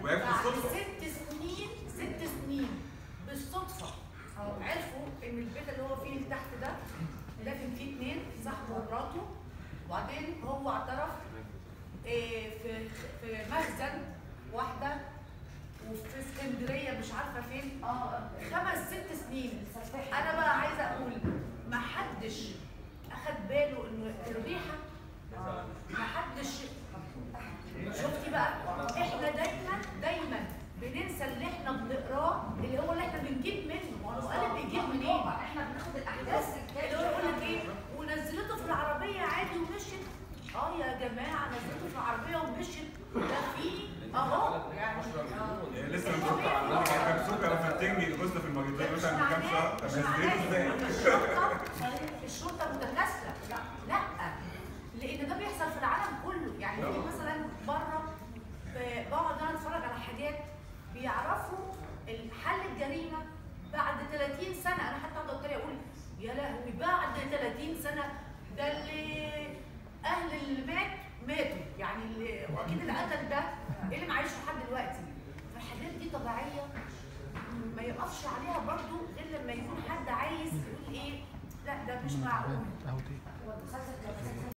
ما هي بعد بالصدفة. ست سنين ست سنين بالصدفه عرفوا ان البيت اللي هو فيه اللي تحت ده لكن فيه اتنين صاحبه ومراته وبعدين هو اعترف إيه، في في مخزن واحده وفي اسكندريه مش عارفه فين اه خمس ست سنين انا بقى عايزه اقول ما حدش اخد باله انه الريحه ما حدش شفتي بقى احنا دايما دايما بننسى اللي احنا بنقراه اللي هو اللي احنا بنجيب منه ما هو القالب بيجيب منين احنا بناخد الاحداث اللي هو يقول لك ايه ونزلته في العربيه عادي ومشيت اه يا جماعه نزلته في العربيه ومشيت ده في اهو يعني آه. يعني لسه متوقع لما كان سكر فتنجي الغصن في المريضين مثلا من كام شهر طب مش نزلته ازاي؟ معناه الشرطه الشرطه متكاسله لا لان ده بيحصل في العالم كله يعني في مثلا بره ب- بقعد انا اتفرج على حاجات بيعرفوا حل الجريمه بعد 30 سنه انا حتى اقعد اتريق اقول يا لهوي بعد 30 سنه ده اللي اهل اللي مات ماتوا يعني اللي واكيد اللي قتل ده اللي معيش لحد دلوقتي فالحاجات دي طبيعيه ما يقفش عليها برضو غير لما يكون حد عايز يقول ايه لا ده مش معقول هو المسلسل كان مسلسل